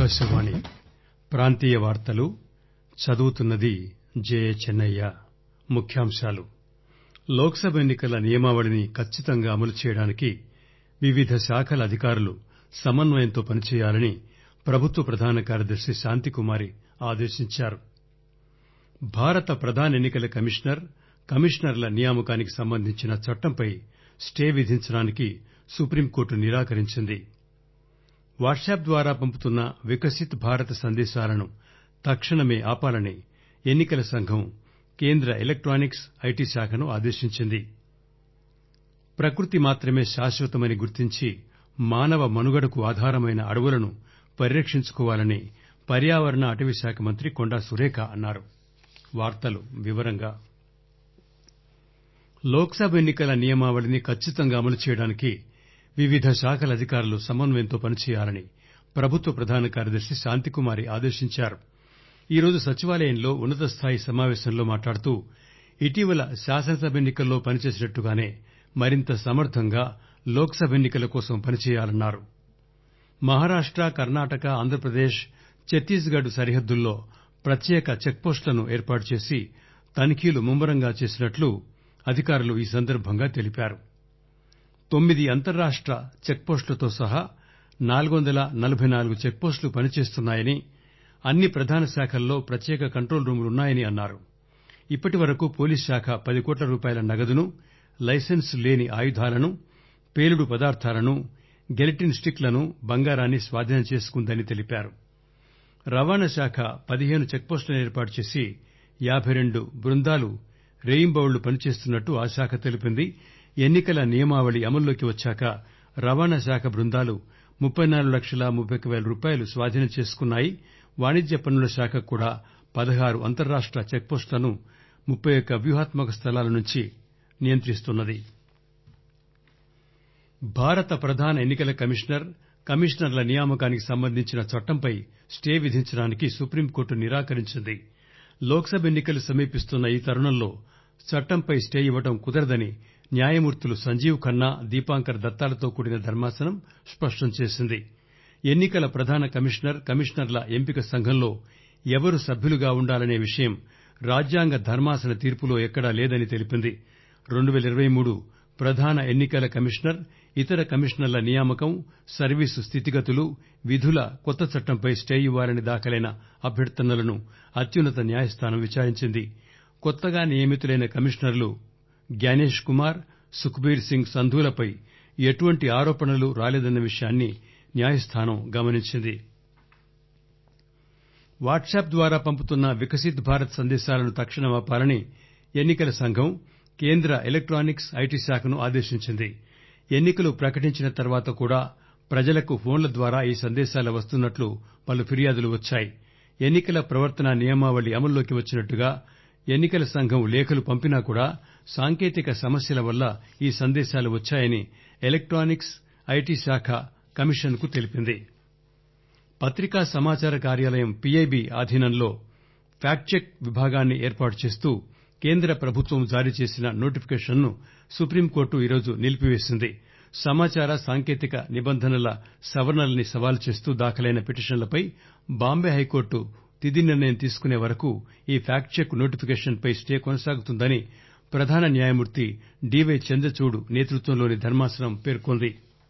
ఆకాశవాణి ప్రాంతీయ వార్తలు చదువుతున్నది జయచెన్నయ్య ముఖ్యాంశాలు లోక్ సభ ఎన్ని కల నియమావళిని కచ్చితంగా అమలు చేయడానికి వివిధ శాఖల అధికారులు సమన్వయంతో పనిచేయాలని ప్రభుత్వ ప్రధాన కార్యదర్శి శాంతికుమారి ఆదేశించారు భారత ప్రధాన ఎన్ని కల కమిషనర్ కమిషనర్ల నియామకానికి సంబంధించిన చట్టంపై స్టే విధించడానికి సుప్రీంకోర్టు నిరాకరించింది వాట్సాప్ ద్వారా పంపుతున్న వికసిత్ భారత్ సందేశాలను తక్షణమే ఆపాలని ఎన్ని కల సంఘం కేంద్ర ఎలక్టానిక్స్ ఐటి శాఖను ఆదేశించింది ప్రకృతి మాత్రమే శాశ్వతమని గుర్తించి మానవ మనుగడకు ఆధారమైన అడవులను పరిరక్షించుకోవాలని పర్యావరణ అటవీ శాఖ మంత్రి కొండా సురేఖ అన్నారు లోక్ సభ ఎన్ని కల నియమావళిని కచ్చితంగా అమలు చేయడానికి వివిధ శాఖల అధికారులు సమన్వయంతో పనిచేయాలని ప్రభుత్వ ప్రధాన కార్యదర్శి శాంతికుమారి ఆదేశించారు ఈరోజు సచివాలయంలో ఉన్నత స్థాయి సమావేశంలో మాట్లాడుతూ ఇటీవల శాసనసభ ఎన్ని కల్లో పనిచేసినట్టుగానే మరింత సమర్దంగా లోక్ సభ ఎన్ని కల కోసం పనిచేయాలన్నారు మహారాష్ట కర్ణాటక ఆంధ్రప్రదేశ్ ఛత్తీస్ గఢ్ సరిహద్దుల్లో ప్రత్యేక చెక్ పోస్టులను ఏర్పాటు చేసి తనిఖీలు ముమ్మరంగా చేసినట్లు అధికారులు ఈ సందర్బంగా తెలిపారు తొమ్మిది అంతర్రాష్ట చెక్ పోస్టులతో సహా నాలుగు వందల నలబై నాలుగు చెక్ పోస్టులు పనిచేస్తున్నాయని అన్ని ప్రధాన శాఖల్లో ప్రత్యేక కంట్రోల్ రూములున్నాయని అన్నారు ఇప్పటి వరకు పోలీస్ శాఖ పది కోట్ల రూపాయల నగదును లైసెన్స్ లేని ఆయుధాలను పేలుడు పదార్థాలను గెలటిన్ స్టిక్ లను బంగారాన్ని స్వాధీనం చేసుకుందని తెలిపారు రవాణా శాఖ పదిహేను చెక్ పోస్టులను ఏర్పాటు చేసి యాబై రెండు బృందాలు రేయింబవళ్లు పనిచేస్తున్నట్టు ఆ శాఖ తెలిపింది ఎన్ని కల నియమావళి అమల్లోకి వచ్చాక రవాణా శాఖ బృందాలు ముప్పై నాలుగు లక్షల ముప్పై ఒక్క పేల రూపాయలు స్వాధీనం చేసుకున్నాయి వాణిజ్య పన్నుల శాఖ కూడా పదహారు అంతర్రాష్ట చెక్ పోస్టులను ముప్పై ఒక్క వ్యూహాత్మక స్థలాల నుంచి నియంత్రిస్తున్నది భారత ప్రధాన ఎన్ని కల కమిషనర్ కమిషనర్ల నియామకానికి సంబంధించిన చట్టంపై స్టే విధించడానికి సుప్రీంకోర్టు నిరాకరించింది లోక్ సభ ఎన్ని కలు సమీపిస్తున్న ఈ తరుణంలో చట్టంపై స్టే ఇవ్వడం కుదరదని న్యాయమూర్తులు సంజీవ్ ఖన్నా దీపాంకర్ దత్తాలతో కూడిన ధర్మాసనం స్పష్టం చేసింది ఎన్ని కల ప్రధాన కమిషనర్ కమిషనర్ల ఎంపిక సంఘంలో ఎవరు సభ్యులుగా ఉండాలనే విషయం రాజ్యాంగ ధర్మాసన తీర్పులో ఎక్కడా లేదని తెలిపింది ప్రధాన ఎన్ని కల కమిషనర్ ఇతర కమిషనర్ల నియామకం సర్వీసు స్థితిగతులు విధుల కొత్త చట్టంపై స్టే ఇవ్వాలని దాఖలైన అభ్యర్థనలను అత్యున్నత న్యాయస్థానం విచారించింది కొత్తగా నియమితులైన కమిషనర్లు జ్ఞానేష్ కుమార్ సుఖ్బీర్ సింగ్ సంధూలపై ఎటువంటి ఆరోపణలు రాలేదన్న విషయాన్ని న్యాయస్థానం గమనించింది వాట్సాప్ ద్వారా పంపుతున్న వికసిత్ భారత్ సందేశాలను తక్షణం ఆపాలని ఎన్ని కల సంఘం కేంద్ర ఎలక్టానిక్స్ ఐటి శాఖను ఆదేశించింది ఎన్ని కలు ప్రకటించిన తర్వాత కూడా ప్రజలకు ఫోన్ల ద్వారా ఈ సందేశాలు వస్తున్నట్లు పలు ఫిర్యాదులు వచ్చాయి ఎన్ని కల ప్రవర్తనా నియమావళి అమల్లోకి వచ్చినట్టుగా ఎన్ని కల సంఘం లేఖలు పంపినా కూడా సాంకేతిక సమస్యల వల్ల ఈ సందేశాలు వచ్చాయని ఎలక్టానిక్స్ ఐటి శాఖ కమిషన్ కు తెలిపింది పత్రికా సమాచార కార్యాలయం పిఐబి ఆధీనంలో ఫ్యాక్ట్ చెక్ విభాగాన్ని ఏర్పాటు చేస్తూ కేంద్ర ప్రభుత్వం జారీ చేసిన నోటిఫికేషన్ ను సుప్రీంకోర్టు ఈరోజు నిలిపివేసింది సమాచార సాంకేతిక నిబంధనల సవరణల్ని సవాలు చేస్తూ దాఖలైన పిటిషన్లపై బాంబే హైకోర్టు తుది నిర్ణయం తీసుకునే వరకు ఈ ఫ్యాక్ట్ చెక్ నోటిఫికేషన్ పై స్టే కొనసాగుతుందని ప్రధాన న్యాయమూర్తి డివై చంద్రచూడ్ నేతృత్వంలోని ధర్మాసనం పేర్కొంది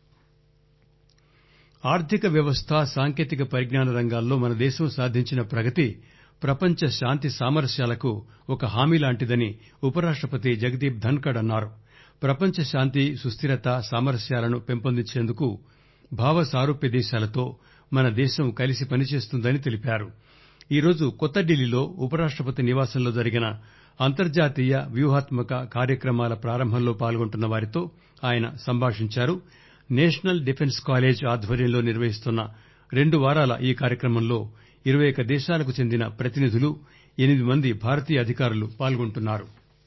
ఆర్థిక వ్యవస్థ సాంకేతిక పరిజ్ఞాన రంగాల్లో మన దేశం సాధించిన ప్రగతి ప్రపంచ శాంతి సామరస్యాలకు ఒక హామీ లాంటిదని ఉపరాష్టపతి జగదీప్ ధన్కడ్ అన్నారు ప్రపంచ శాంతి సుస్దిరత సామరస్యాలను పెంపొందించేందుకు భావ సారూప్య దేశాలతో మన దేశం కలిసి పనిచేస్తుందని తెలిపారు ఈరోజు కొత్త ఢిల్లీలో ఉపరాష్టపతి నివాసంలో జరిగిన అంతర్జాతీయ వ్యూహాత్మక కార్యక్రమాల ప్రారంభంలో పాల్గొంటున్న వారితో ఆయన సంభాషించారు నేషనల్ డిఫెన్స్ కాలేజ్ ఆధ్వర్యంలో నిర్వహిస్తున్న రెండు వారాల ఈ కార్యక్రమంలో ఇరవై ఒక్క దేశాలకు చెందిన ప్రతినిధులు ఎనిమిది మంది భారతీయ అధికారులు పాల్గొంటున్నారు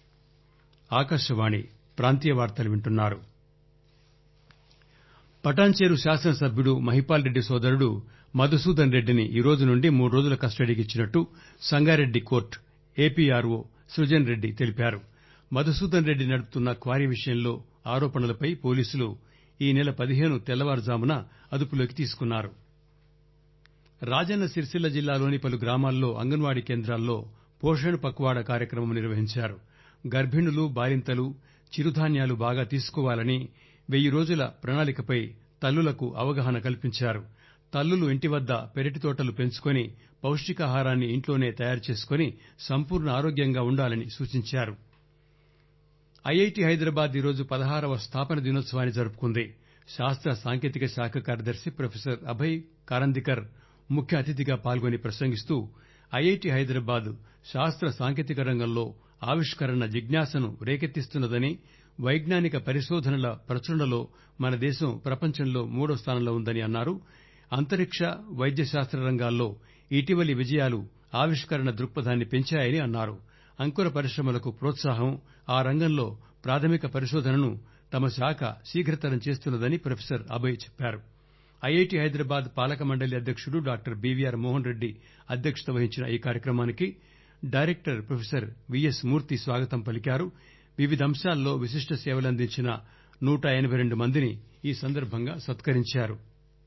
పటాన్చెరు శాసనసభ్యుడు మహిపాల్ రెడ్డి సోదరుడు మధుసూదన్ రెడ్డిని ఈరోజు నుండి మూడు రోజుల కస్టడీకి ఇచ్చినట్టు సంగారెడ్డి కోర్టు ఏపీఆర్ఓ సృజన్ రెడ్డి తెలిపారు మధుసూదన్ రెడ్డి నడుపుతున్న క్వారీ విషయంలో ఆరోపణలపై పోలీసులు ఈ నెల పదిహేను తెల్లవారుజామున అదుపులోకి తీసుకున్నారు రాజన్న సిరిసిల్ల జిల్లాలోని పలు గ్రామాల్లో అంగన్వాడీ కేంద్రాల్లో పోషణ్ పక్వాడా కార్యక్రమం నిర్వహించారు గర్భిణులు బాలింతలు చిరుధాన్యాలు బాగా తీసుకోవాలని వెయ్యి రోజుల ప్రణాళికపై తల్లులకు అవగాహన కల్పించారు తల్లులు ఇంటి వద్ద పెరటి తోటలు పెంచుకొని పౌష్టికాహారాన్ని ఇంట్లోనే తయారు చేసుకొని సంపూర్ణ ఆరోగ్యంగా ఉండాలని సూచించారు ఐఐటి హైదరాబాద్ ఈరోజు పదహారవ స్థాపన దినోత్సవాన్ని జరుపుకుంది శాస్త్ర సాంకేతిక శాఖ కార్యదర్శి ప్రొఫెసర్ అభయ్ కారందికర్ ముఖ్య అతిథిగా పాల్గొని ప్రసంగిస్తూ ఐఐటి హైదరాబాద్ శాస్త్ర సాంకేతిక రంగంలో ఆవిష్కరణ జిజ్ఞాసను రేకెత్తిస్తున్నదని వైజ్ఞానిక పరిశోధనల ప్రచురణలో మన దేశం ప్రపంచంలో మూడో స్థానంలో ఉందని అన్నారు అంతరిక్ష వైద్య శాస్త్ర రంగాల్లో ఇటీవలి విజయాలు ఆవిష్కరణ దృక్పథాన్ని పెంచాయని అన్నారు అంకుర పరిశ్రమలకు ప్రోత్సాహం ఆ రంగంలో ప్రాథమిక పరిశోధనను తమ శాఖ శీఘ్రతరం చేస్తున్నదని ప్రొఫెసర్ అభయ్ చెప్పారు ఐఐటి హైదరాబాద్ పాలక మండలి అధ్యక్షుడు డాక్టర్ బీవీఆర్ మోహన్ రెడ్డి అధ్యక్షత వహించిన ఈ కార్యక్రమానికి డైరెక్టర్ ప్రొఫెసర్ విఎస్ మూర్తి స్వాగతం పలికారు వివిధ అంశాల్లో విశిష్ట సేవలందించిన నూట ఎనబై రెండు మందిని ఈ సందర్భంగా సత్కరించారు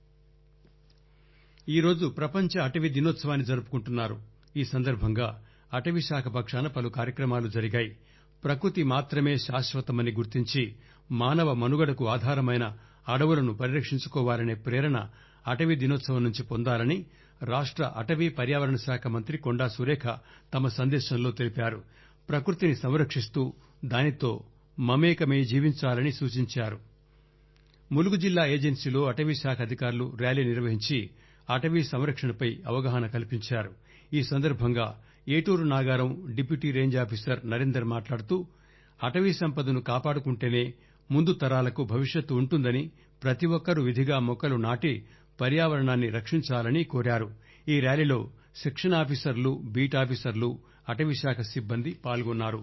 ఈరోజు ప్రపంచ అటవీ దినోత్సవాన్ని జరుపుకుంటున్నారు ఈ సందర్భంగా అటవీ శాఖ పక్షాన పలు కార్యక్రమాలు జరిగాయి ప్రకృతి మాత్రమే శాశ్వతమని గుర్తించి మానవ మనుగడకు ఆధారమైన అడవులను పరిరక్షించుకోవాలనే ప్రేరణ అటవీ దినోత్సవం నుంచి పొందాలని రాష్ట అటవీ పర్యావరణ శాఖ మంత్రి కొండా సురేఖ తమ సందేశంలో తెలిపారు ప్రకృతిని సంరక్షిస్తూ దానితో మమేకమై జీవించాలని సూచించారు ములుగు జిల్లా ఏజెన్సీలో అటవీ శాఖ అధికారులు ర్యాలీ నిర్వహించి అటవీ సంరక్షణపై అవగాహన కల్పించారు ఈ సందర్భంగా Eturu Nagaram deputy range officer Narender మాట్లాడుతూ అటవీ సంపదను కాపాడుకుంటేనే ముందు తరాలకు భవిష్యత్తు ఉంటుందని ప్రతి ఒక్కరూ విధిగా మొక్కలు నాటి పర్యావరణాన్ని రక్షించాలని కోరారు ఈ ర్యాలీలో సెక్షన్ ఆఫీసర్లు బీట్ ఆఫీసర్లు అటవీ శాఖ సిబ్బంది పాల్గొన్నారు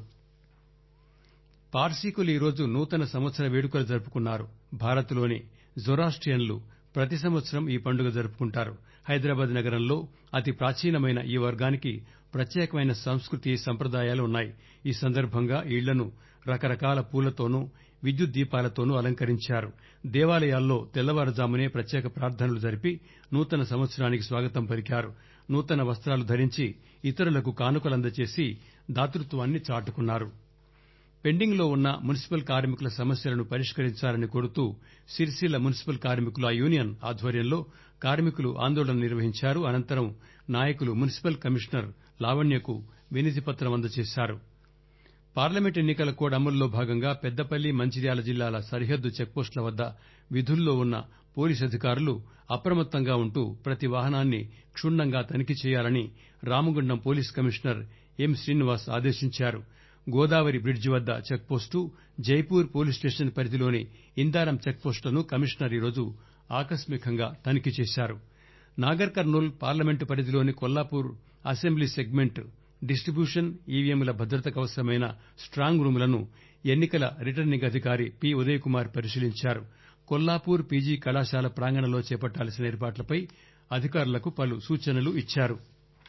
పార్సీకులు ఈరోజు నూతన సంవత్సర వేడుకలు జరుపుకున్నారు భారత్ లోని జొరాస్టియన్లు ప్రతి సంవత్సరం ఈ పండుగ జరుపుకుంటారు హైదరాబాద్ నగరంలో అతి ప్రాచీనమైన ఈ వర్గానికి ప్రత్యేకమైన సంస్కృతి సంప్రదాయాలు ఉన్నాయి ఈ సందర్భంగా ఇళ్లను రకరకాల పూలతోనూ విద్యుత్ దీపాలతోనూ అలంకరించారు దేవాలయాల్లో తెల్లవారుజామునే ప్రత్యేక ప్రార్థనలు జరిపి నూతన సంవత్సరానికి స్వాగతం పలికారు నూతన వస్త్రాలు ధరించి ఇతరులకు కానుకలందజేసి దాతృత్వాన్ని చాటుకున్నారు పెండింగ్ లో ఉన్న మున్సిపల్ కార్మికుల సమస్యలను పరిష్కరించాలని కోరుతూ సిరిసిల్ల మున్సిపల్ కార్మికుల యూనియన్ ఆధ్వర్యంలో కార్మికులు ఆందోళన నిర్వహించారు అనంతరం నాయకులు మున్సిపల్ కమిషనర్ లావణ్యకు వినతిపత్రం అందజేశారు పార్లమెంట్ ఎన్నికల కోడ్ అమలులో భాగంగా పెద్దపల్లి మంచిర్యాల జిల్లాల సరిహద్దు చెక్పోస్టుల వద్ద విధుల్లో ఉన్న పోలీసు అధికారులు అప్రమత్తంగా ఉంటూ ప్రతి వాహనాన్ని క్షుణ్ణంగా తనిఖీ చేయాలని Ramagundam police commissioner M Srinivas ఆదేశించారు గోదావరి బ్రిడ్జి వద్ద చెక్పోస్టు జైపూర్ పోలీస్ స్టేషన్ పరిధిలోని ఇందారం చెక్పోస్టులను కమిషనర్ ఈరోజు ఆకస్మికంగా తనిఖీ చేశారు నాగర్ కర్నూల్ పార్లమెంటు పరిధిలోని కొల్లాపూర్ అసెంబ్లీ సెగ్మెంట్ డిస్టిబ్యూషన్ ఈవీఎంల భద్రతకు అవసరమైన స్టాంగ్ రూంలను ఎన్నికల రిటర్నింగ్ అధికారి పి ఉదయ్ కుమార్ పరిశీలించారు కొల్లాపూర్ పీజీ కళాశాల ప్రాంగణంలో చేపట్టాల్సిన ఏర్పాట్లపై అధికారులకు పలు సూచనలు ఇచ్చారు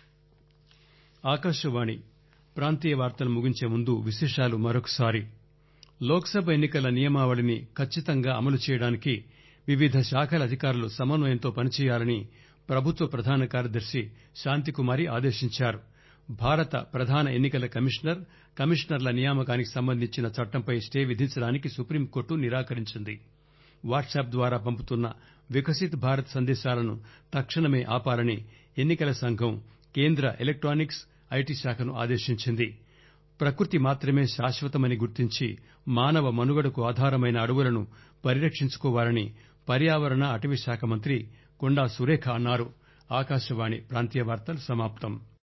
ఆకాశవాణి ప్రాంతీయ వార్తలు ముగించే ముందు విశేషాలు మరొకసారి లోక్ సభ ఎన్నికల నియమావళిని ఖచ్చితంగా అమలు చేయడానికి వివిధ శాఖల అధికారులు సమన్వయంతో పనిచేయాలని ప్రభుత్వ ప్రధాన కార్యదర్శి శాంతికుమారి ఆదేశించారు భారత ప్రధాన ఎన్నికల కమిషనర్ కమిషనర్ల నియామకానికి సంబంధించిన చట్టంపై స్టే విధించడానికి సుప్రీంకోర్టు నిరాకరించింది వాట్సాప్ ద్వారా పంపుతున్న వికసిత్ భారత్ సందేశాలను తక్షణమే ఆపాలని ఎన్నికల సంఘం కేంద్ర ఎలక్టానిక్స్ ఐటీ శాఖను ఆదేశించింది ప్రకృతి మాత్రమే శాశ్వతమని గుర్తించి మానవ మనుగడకు ఆధారమైన అడవులను పరిరక్షించుకోవాలని పర్యావరణ అటవీ శాఖ మంత్రి కొండా సురేఖ అన్నారు ఆకాశవాణి ప్రాంతీయ వార్తలు సమాప్తం